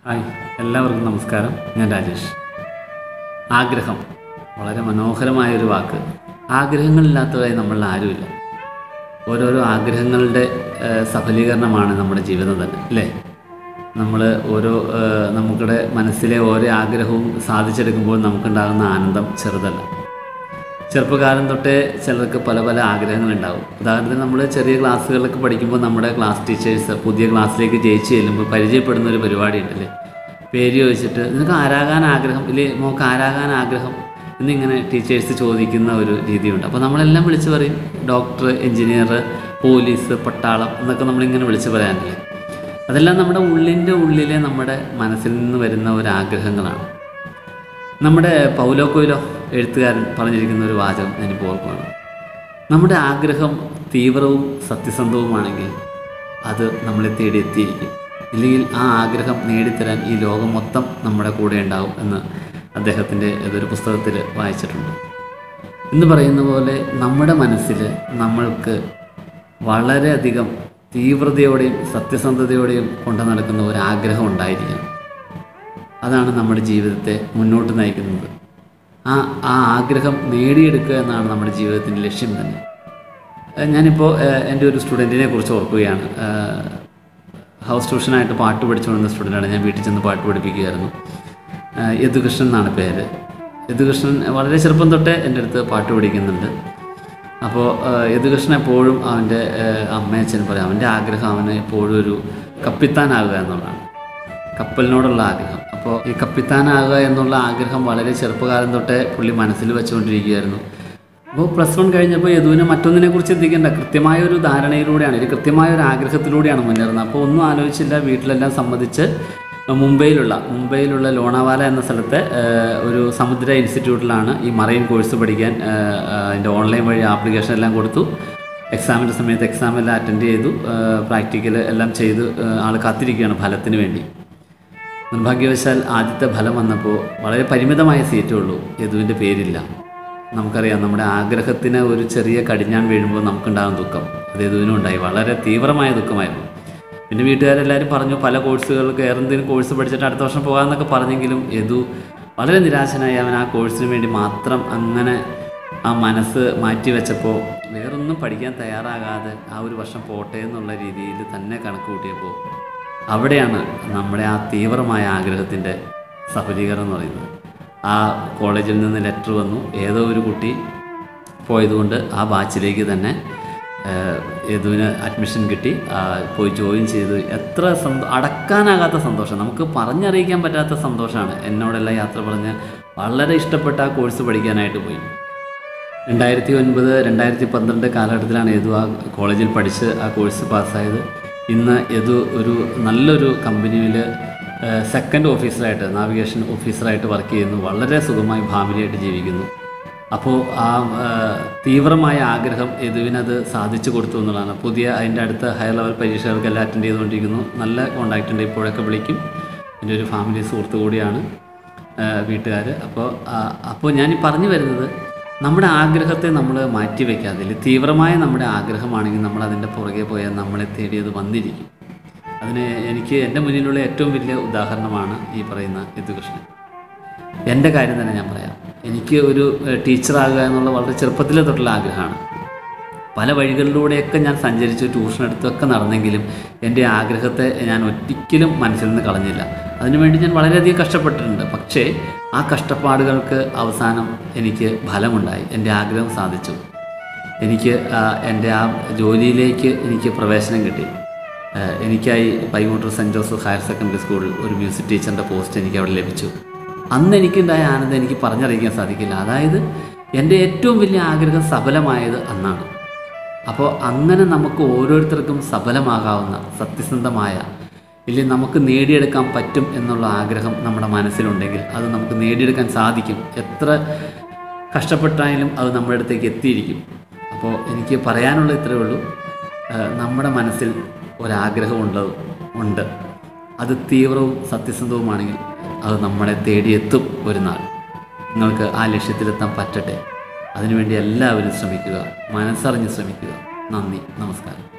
hi എല്ലാവർക്കും നമസ്കാരം ഞാൻ രാജേഷ് ആഗ്രഹം വളരെ മനോഹരമായൊരു വാക്ക് ആഗ്രഹങ്ങളില്ലാത്തതായി നമ്മളിൽ ആരുമില്ല ഓരോരോ ആഗ്രഹങ്ങളുടെ ഏഹ്, സഫലീകരണമാണ് നമ്മുടെ ജീവിതം തന്നെ അല്ലേ നമ്മൾ ഓരോ ഏഹ്, നമുക്കിടെ മനസ്സിലെ ഓരോ ആഗ്രഹവും സാധിച്ചെടുക്കുമ്പോൾ നമുക്കുണ്ടാകുന്ന ആനന്ദം ചെറുതല്ല ചെറുപ്പകാലം തൊട്ടേ ചിലർക്ക് പല പല ആഗ്രഹങ്ങളുണ്ടാവും ഉദാഹരണത്തിന് നമ്മൾ ചെറിയ ക്ലാസ്സുകളിലൊക്കെ പഠിക്കുമ്പോൾ നമ്മുടെ ക്ലാസ് ടീച്ചേഴ്സ് പുതിയ ക്ലാസ്സിലേക്ക് ജയിച്ച് ചെല്ലുമ്പോൾ പരിചയപ്പെടുന്ന ഒരു പരിപാടി ഉണ്ടല്ലേ പേര് ചോദിച്ചിട്ട് നിനക്ക് ആരാകാൻ ആഗ്രഹം ഇല്ലേ മോക്ക് ആരാകാൻ ആഗ്രഹം എന്നിങ്ങനെ ടീച്ചേഴ്സ് ചോദിക്കുന്ന ഒരു രീതിയുണ്ട് അപ്പോൾ നമ്മളെല്ലാം വിളിച്ച് പറയും ഡോക്ടർ എഞ്ചിനീയർ പോലീസ് പട്ടാളം എന്നൊക്കെ നമ്മളിങ്ങനെ വിളിച്ച് പറയാനല്ലേ അതെല്ലാം നമ്മുടെ ഉള്ളിൻ്റെ ഉള്ളിലെ നമ്മുടെ മനസ്സിൽ നിന്ന് വരുന്ന ഒരു ആഗ്രഹങ്ങളാണ് നമ്മുടെ പൗലോ കൊയിലോ എഴുത്തുകാരൻ പറഞ്ഞിരിക്കുന്ന ഒരു വാചകം ഞാനിപ്പോൾ ഓർക്കുകയാണ് നമ്മുടെ ആഗ്രഹം തീവ്രവും സത്യസന്ധവുമാണെങ്കിൽ അത് നമ്മളെ തേടി എത്തിയിരിക്കും ഇല്ലെങ്കിൽ ആ ആഗ്രഹം നേടിത്തരാൻ ഈ ലോകം മൊത്തം നമ്മുടെ കൂടെ ഉണ്ടാവും എന്ന് അദ്ദേഹത്തിൻ്റെ ഏതൊരു പുസ്തകത്തിൽ വായിച്ചിട്ടുണ്ട് എന്ന് പറയുന്ന പോലെ നമ്മുടെ മനസ്സിൽ നമ്മൾക്ക് വളരെയധികം തീവ്രതയോടെയും സത്യസന്ധതയോടെയും കൊണ്ടു നടക്കുന്ന ഒരു ആഗ്രഹം ഉണ്ടായിരിക്കണം അതാണ് നമ്മുടെ ജീവിതത്തെ മുന്നോട്ട് നയിക്കുന്നത് ആ ആ ആഗ്രഹം നേടിയെടുക്കുക എന്നാണ് നമ്മുടെ ജീവിതത്തിൻ്റെ ലക്ഷ്യം തന്നെ ഏഹ് ഞാനിപ്പോൾ ഏഹ് എൻ്റെ ഒരു സ്റ്റുഡൻറ്റിനെ കുറിച്ച് ഓർക്കുകയാണ് ഏഹ് ഹൗസ് ട്യൂഷനായിട്ട് പാട്ട് പഠിച്ചുകൊണ്ടിരുന്ന സ്റ്റുഡൻ്റാണ് ഞാൻ വീട്ടിൽ ചെന്ന് പാട്ട് പഠിപ്പിക്കുകയായിരുന്നു ഏഹ് യദുകൃഷ്ണൻ എന്നാണ് പേര് യദുകൃഷ്ണൻ വളരെ ചെറുപ്പം തൊട്ടേ എൻ്റെ അടുത്ത് പാട്ട് പഠിക്കുന്നുണ്ട് അപ്പോൾ യദുകൃഷ്ണൻ എപ്പോഴും അവൻ്റെ അമ്മയച്ഛൻ പറയും അവൻ്റെ ആഗ്രഹം അവന് എപ്പോഴും ഒരു കപ്പിത്താനാകുക എന്നുള്ളതാണ് കപ്പലിനോടുള്ള ആഗ്രഹം അപ്പോൾ ഈ കപ്പിത്താനാകുക എന്നുള്ള ആഗ്രഹം വളരെ ചെറുപ്പകാലം തൊട്ടേ പുള്ളി മനസ്സിൽ വെച്ചുകൊണ്ടിരിക്കുകയായിരുന്നു അപ്പോൾ പ്ലസ് വൺ കഴിഞ്ഞപ്പോൾ യദുവിനെ മറ്റൊന്നിനെ കുറിച്ച് ചിന്തിക്കേണ്ട കൃത്യമായ ഒരു ധാരണയിലൂടെയാണ് ഒരു കൃത്യമായ ഒരു ആഗ്രഹത്തിലൂടെയാണ് മുന്നേറുന്നത് അപ്പോൾ ഒന്നും ആലോചിച്ചില്ല വീട്ടിലെല്ലാം സമ്മതിച്ച് മുംബൈയിലുള്ള മുംബൈയിലുള്ള ലോണാവാല എന്ന സ്ഥലത്തെ ഏഹ്, ഒരു സമുദ്ര ഇൻസ്റ്റിറ്റ്യൂട്ടിലാണ് ഈ മറൈൻ കോഴ്സ് പഠിക്കാൻ ഏഹ്, അതിൻ്റെ ഓൺലൈൻ വഴി ആപ്ലിക്കേഷൻ എല്ലാം കൊടുത്തു എക്സാമിൻ്റെ സമയത്ത് എക്സാം എല്ലാം അറ്റൻഡ് ചെയ്തു പ്രാക്ടിക്കൽ എല്ലാം ചെയ്ത് ഏഹ്, ആൾ കാത്തിരിക്കുകയാണ് ഫലത്തിന് വേണ്ടി നിർഭാഗ്യവശാൽ ആദ്യത്തെ ഫലം വന്നപ്പോൾ വളരെ പരിമിതമായ സീറ്റേ ഉള്ളൂ യദുവിൻ്റെ പേരില്ല നമുക്കറിയാം നമ്മുടെ ആഗ്രഹത്തിന് ഒരു ചെറിയ കടിഞ്ഞാൻ വീഴുമ്പോൾ നമുക്കുണ്ടാകും ദുഃഖം അത് യദുവിനും ഉണ്ടായി വളരെ തീവ്രമായ ദുഃഖമായിരുന്നു പിന്നെ വീട്ടുകാരെല്ലാവരും പറഞ്ഞു പല കോഴ്സുകൾക്ക് വേറെ എന്തെങ്കിലും കോഴ്സ് പഠിച്ചിട്ട് അടുത്ത വർഷം പോകാമെന്നൊക്കെ പറഞ്ഞെങ്കിലും യദു വളരെ നിരാശനായി അവൻ ആ കോഴ്സിന് വേണ്ടി മാത്രം അങ്ങനെ ആ മനസ്സ് മാറ്റി വെച്ചപ്പോൾ വേറൊന്നും പഠിക്കാൻ തയ്യാറാകാതെ ആ ഒരു വർഷം പോട്ടെ എന്നുള്ള രീതിയിൽ തന്നെ കണക്ക് കൂട്ടിയപ്പോൾ അവിടെയാണ് നമ്മുടെ ആ തീവ്രമായ ആഗ്രഹത്തിൻ്റെ സഫലീകരണം എന്ന് പറയുന്നത് ആ കോളേജിൽ നിന്ന് ലെറ്റർ വന്നു ഏതോ ഒരു കുട്ടി പോയതുകൊണ്ട് ആ ബാച്ചിലേക്ക് തന്നെ ഏഹ്, യദുവിന് അഡ്മിഷൻ കിട്ടി ആ, പോയി ജോയിൻ ചെയ്ത് എത്ര സന്തോ അടക്കാനാകാത്ത സന്തോഷം നമുക്ക് പറഞ്ഞറിയിക്കാൻ പറ്റാത്ത സന്തോഷമാണ് എന്നോടെല്ലാം യാത്ര പറഞ്ഞ് വളരെ ഇഷ്ടപ്പെട്ട ആ കോഴ്സ് പഠിക്കാനായിട്ട് പോയി രണ്ടായിരത്തി ഒൻപത് രണ്ടായിരത്തി പന്ത്രണ്ട് കാലഘട്ടത്തിലാണ് യദു ആ കോളേജിൽ പഠിച്ച് ആ കോഴ്സ് പാസ്സായത് ഇന്ന് യദു ഒരു നല്ലൊരു കമ്പനിയിൽ സെക്കൻഡ് ഓഫീസറായിട്ട് നാവിഗേഷൻ ഓഫീസറായിട്ട് വർക്ക് ചെയ്യുന്നു വളരെ സുഖമായി ഫാമിലിയായിട്ട് ജീവിക്കുന്നു അപ്പോൾ ആ ആ, തീവ്രമായ ആഗ്രഹം യദുവിനത് സാധിച്ചു കൊടുത്തു എന്നുള്ളതാണ് പുതിയ അതിൻ്റെ അടുത്ത ഹയർ ലെവൽ പരീക്ഷകൾക്കെല്ലാം അറ്റൻഡ് ചെയ്തുകൊണ്ടിരിക്കുന്നു നല്ല കോണ്ടാക്റ്റ് ഉണ്ട് ഇപ്പോഴൊക്കെ വിളിക്കും എൻ്റെ ഒരു ഫാമിലി സുഹൃത്തു കൂടിയാണ് വീട്ടുകാർ അപ്പോൾ അപ്പോൾ ഞാൻ ഈ പറഞ്ഞു വരുന്നത് നമ്മുടെ ആഗ്രഹത്തെ നമ്മൾ മാറ്റി വയ്ക്കാതെ ഇല്ലേ, തീവ്രമായ നമ്മുടെ ആഗ്രഹമാണെങ്കിൽ നമ്മൾ അതിൻ്റെ പുറകെ പോയാൽ നമ്മളെ തേടിയത് വന്നിരിക്കും അതിന് എനിക്ക് എൻ്റെ മുന്നിലുള്ള ഏറ്റവും വലിയ ഉദാഹരണമാണ് ഈ പറയുന്ന യദുകൃഷ്ണൻ എൻ്റെ കാര്യം തന്നെ ഞാൻ പറയാം എനിക്ക് ഒരു ഏഹ്, ടീച്ചറാകുക എന്നുള്ള വളരെ ചെറുപ്പത്തിലെ തൊട്ടുള്ള ആഗ്രഹമാണ് പല വഴികളിലൂടെയൊക്കെ ഞാൻ സഞ്ചരിച്ചു ട്യൂഷൻ എടുത്തൊക്കെ നടന്നെങ്കിലും എൻ്റെ ആഗ്രഹത്തെ ഞാൻ ഒരിക്കലും മനസ്സിൽ നിന്ന് കളഞ്ഞില്ല അതിനുവേണ്ടി ഞാൻ വളരെയധികം കഷ്ടപ്പെട്ടിട്ടുണ്ട് പക്ഷേ ആ കഷ്ടപ്പാടുകൾക്ക് അവസാനം എനിക്ക് ഫലമുണ്ടായി എൻ്റെ ആഗ്രഹം സാധിച്ചു എനിക്ക് ആ, എൻ്റെ ആ ജോലിയിലേക്ക് എനിക്ക് പ്രവേശനം കിട്ടി ആ, എനിക്കായി പൈമൂട്ടർ സെൻറ്റ് ജോസഫ് ഹയർ സെക്കൻഡറി സ്കൂളിൽ ഒരു മ്യൂസിക് ടീച്ചറിൻ്റെ പോസ്റ്റ് എനിക്ക് അവിടെ ലഭിച്ചു അന്ന് എനിക്കുണ്ടായ ആനന്ദം എനിക്ക് പറഞ്ഞറിയിക്കാൻ സാധിക്കില്ല അതായത് എൻ്റെ ഏറ്റവും വലിയ ആഗ്രഹം സഫലമായത് അന്നാണ് അപ്പോൾ അങ്ങനെ നമുക്ക് ഓരോരുത്തർക്കും സഫലമാകാവുന്ന സത്യസന്ധമായ ഇല്ലെങ്കിൽ നമുക്ക് നേടിയെടുക്കാൻ പറ്റും എന്നുള്ള ആഗ്രഹം നമ്മുടെ മനസ്സിലുണ്ടെങ്കിൽ അത് നമുക്ക് നേടിയെടുക്കാൻ സാധിക്കും എത്ര കഷ്ടപ്പെട്ടായാലും അത് നമ്മുടെ അടുത്തേക്ക് എത്തിയിരിക്കും അപ്പോൾ എനിക്ക് പറയാനുള്ള ഇത്രയേ ഉള്ളൂ ഏഹ് നമ്മുടെ മനസ്സിൽ ഒരാഗ്രഹമുണ്ട് ഉണ്ട് അത് തീവ്രവും സത്യസന്ധവുമാണെങ്കിൽ അത് നമ്മളെ തേടിയെത്തും ഒരു നാൾ നിങ്ങൾക്ക് ആ ലക്ഷ്യത്തിലെത്താൻ പറ്റട്ടെ അതിനുവേണ്ടി എല്ലാവരും ശ്രമിക്കുക മനസ്സറിഞ്ഞ് ശ്രമിക്കുക നന്ദി നമസ്കാരം